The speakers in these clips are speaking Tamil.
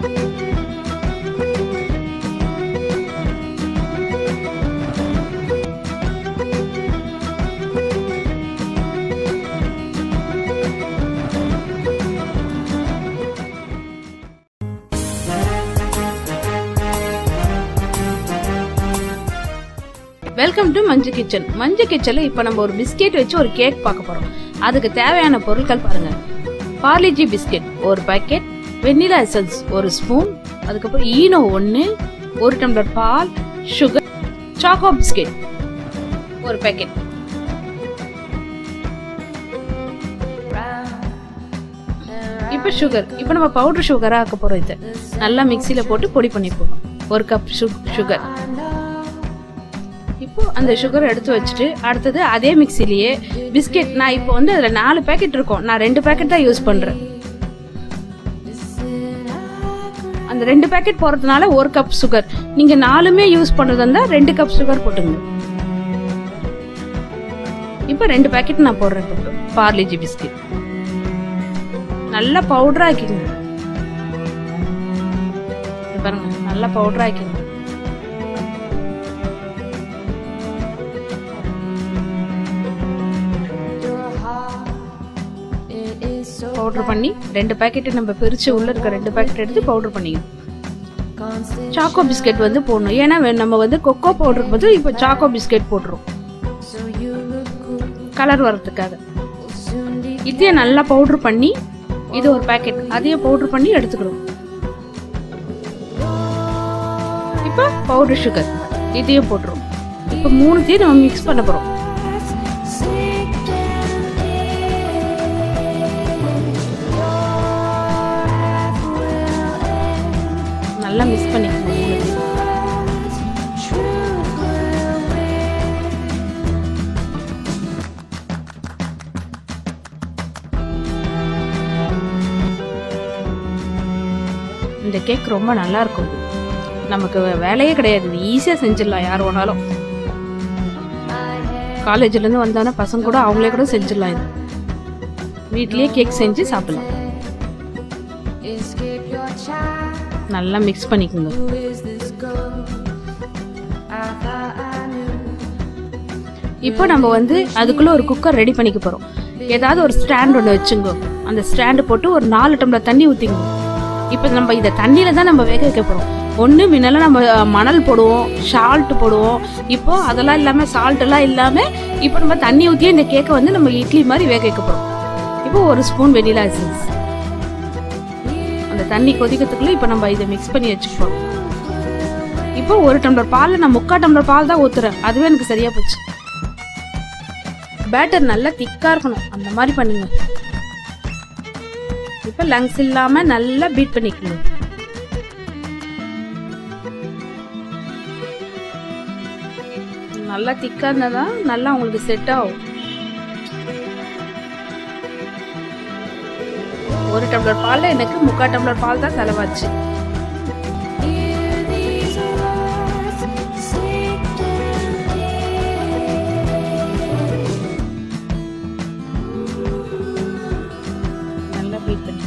Welcome to Manju kitchen Manju கிச்சன்ல இப்போ நம்ம ஒரு பிஸ்கெட் வச்சு ஒரு கேக் பார்க்க போறோம் அதுக்கு தேவையான பொருட்கள் பாருங்க பார்லிஜி பிஸ்கெட் ஒரு பாக்கெட் வெண்ணிலா எசன்ஸ் ஒரு ஸ்பூன் அதுக்கப்புறம் ஈனோ ஒன்று ஒரு டம்ளர் பால் சுகர் சாக்கோ பிஸ்கெட் ஒரு பாக்கெட் இப்போ சுகர் இப்போ நம்ம பவுடர் சுகராக ஆக்க போகிறோம் இது நல்லா மிக்சியில் போட்டு பொடி பண்ணிப்போம் ஒரு கப் சுகர் இப்போ அந்த சுகர் எடுத்து வச்சுட்டு அடுத்தது அதே மிக்சிலேயே பிஸ்கெட் நான் இப்போ வந்து அதில் நாலு பேக்கெட் இருக்கும் நான் ரெண்டு பேக்கெட் தான் யூஸ் பண்ணுறேன் அந்த ரெண்டு பேக்கெட் போகிறதுனால ஒரு கப் சுகர் நீங்கள் நாலுமே யூஸ் பண்ணுறதா இருந்தால் ரெண்டு கப் சுகர் போட்டுங்க இப்போ ரெண்டு பேக்கெட் நான் போடுறேன் இப்போ பார்லிஜி பிஸ்கெட் நல்லா பவுடர் ஆக்கிடுங்க இது பாருங்க நல்லா பவுடர் ஆக்கிடுங்க பவுடர் பண்ணி ரெண்டு பாக்கெட் நம்ம பிரிச்சு உள்ள இருக்க ரெண்டு பாக்கெட் எடுத்து பவுடர் பண்ணிக்கணும் சாக்கோ பிஸ்கெட் வந்து போடணும் ஏன்னா வே- நம்ம வந்து கொக்கோ பவுடருக்கு பதில் இப்போ சாக்கோ பிஸ்கெட் போட்டுரும் கலர் வர்றதுக்காக இதையும் நல்லா பவுடர் பண்ணி இது ஒரு பாக்கெட் அதையும் பவுடர் பண்ணி எடுத்துக்கணும் இப்போ பவுடர் சுகர் இதையும் போட்டுரும் இப்போ மூணுத்தையும் நம்ம மிக்ஸ் பண்ண போறோம் நல்லா மிக்ஸ் பண்ணிக்கணும் மூணுத்தையும் இந்த கேக் ரொம்ப நல்லா இருக்கும் நமக்கு வே- வேலையே கிடையாது ஈஸியாக செஞ்சிடலாம் யார் வேணாலும் காலேஜ்லேருந்து வந்தானே பசங்க கூட அவங்களே கூட செஞ்சிடலாம் இது வீட்லயே கேக் செஞ்சு சாப்பிடலாம் Escape your child. நல்லா மிக்ஸ் பண்ணிக்கோங்க Who is this girl? I thought I knew. இப்போ நம்ம வந்து அதுக்குள்ள ஒரு குக்கர் ரெடி பண்ணிக்க போறோம் ஏதாவது ஒரு ஸ்டாண்ட் ஒன்று வச்சுங்க அந்த ஸ்டாண்டு போட்டு ஒரு நாலு டம்ளர் தண்ணி ஊற்றிங்க இப்போ நம்ம இதை தண்ணியில தான் நம்ம வேக வைக்க போறோம் ஒன்று முன்னெல்லாம் நம்ம அஹ், மணல் போடுவோம் சால்ட் போடுவோம் இப்போ அதெல்லாம் இல்லாமல் சால்ட் எல்லாம் இல்லாமல் இப்போ நம்ம தண்ணி ஊற்றியே இந்த கேக்கை வந்து நம்ம இட்லி மாதிரி வேக வைக்க போறோம் இப்போ ஒரு ஸ்பூன் வெனிலா எசன்ஸ் அந்த தண்ணி கொதிக்கிறதுக்குள்ள இப்போ நம்ம இதை மிக்ஸ் பண்ணி வச்சுப்போம் இப்போ ஒரு டம்ளர் பால்ல நான் முக்கால் டம்ளர் பால் தான் ஊத்துறேன் அதுவே எனக்கு சரியா போச்சு பேட்டர் நல்லா திக்கா இருக்கணும் அந்த மாதிரி பண்ணுங்க இப்போ லங்ஸ் இல்லாம நல்லா பீட் பண்ணிக்கணும் நல்லா திக்கா இருந்தாதான் நல்லா உங்களுக்கு செட் ஆகும் ஒரு டம்ளர் பால்ல எனக்கு முக்கால் டம்ளர் பால் தான் செலவாச்சு Hear these words, sink down நல்லா பீட் பண்ணி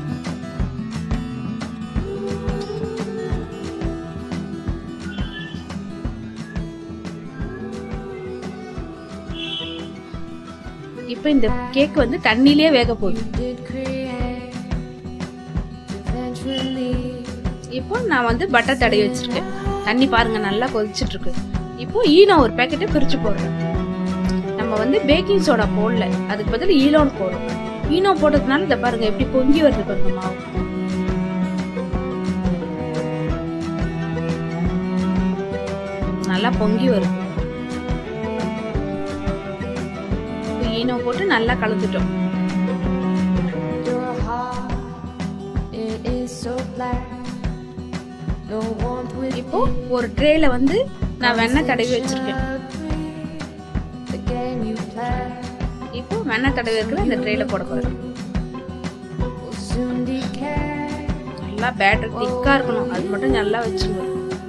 இப்போ இந்த கேக் வந்து தண்ணியிலே வேக போகுது did create. Eventually, இப்போ நான் வந்து பட்டர் தடவி வச்சிருக்கேன் தண்ணி பாருங்க நல்லா கொதிச்சிட்டு இருக்கு இப்போ ஈனோ ஒரு பேக்கெட்டை பிரிச்சு போடுறேன் நம்ம வந்து பேக்கிங் சோடா போடல அதுக்கு பதில் ஈனோன்னு போடுறோம் ஈனோ போட்டதுனால இதை பாருங்க எப்படி பொங்கி வருது பாருங்க மாவு நல்லா பொங்கி வருது இப்போ ஈனோ போட்டு நல்லா கலந்துட்டோம் your heart, it is so black. No warmth with இப்போ ஒரு ட்ரேல வந்து நான் வெண்ணெய் தடவி வச்சிருக்கேன் the game you play இப்போ வெண்ணெய் தடவி இருக்கிற அந்த ட்ரேல போட போறேன் will soon decay. நல்லா பேட்டர் திக்கா இருக்கணும் அது மட்டும் நல்லா வச்சுங்க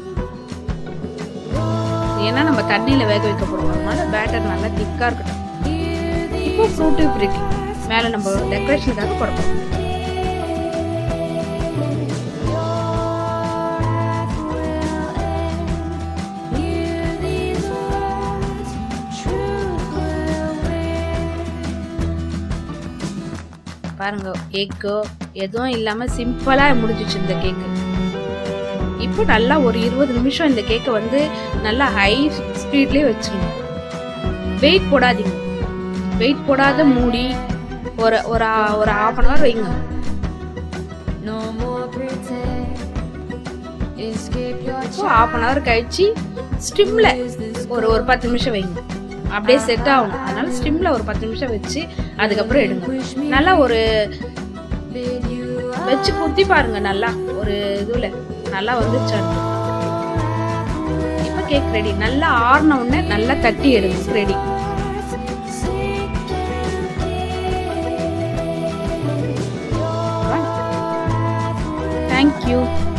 ஏன்னா நம்ம தண்ணியில வேக வைக்க போறோம் அதனால பேட்டர் நல்லா திக்கா இருக்கட்டும் இப்போ ஃப்ரூட்டி ஃப்ரிட்டி மேல நம்ம டெக்கரேஷனுக்காக போட போறோம் பாருங்க எக்கோ எதுவும் இல்லாமல் சிம்பிளாக முடிஞ்சிச்சு இந்த கேக்கு இப்போ நல்லா ஒரு இருபது நிமிஷம் இந்த கேக்கை வந்து நல்லா ஹை ஸ்பீட்லேயே வச்சிருங்க வெயிட் போடாதீங்க வெயிட் போடாத மூடி ஒரு ஒரு ஆ- ஒரு ஹாஃப் அன் ஹவர் வைங்க No more pretend. Escape your so half an hour கழிச்சு ஸ்டிம்ல ஒரு ஒரு பத்து நிமிஷம் வைங்க அப்படியே செட் ஆகணும் அதனால ஸ்டிம்ல ஒரு பத்து நிமிஷம் வச்சு அதுக்கப்புறம் எடுங்க நல்லா ஒரு bid you வச்சு குத்தி பாருங்க நல்லா ஒரு இதுல நல்லா வந்துருச்சா இப்போ கேக் ரெடி நல்லா ஆறின உடனே நல்லா தட்டி எடுங்க ரெடி தேங்க்யூ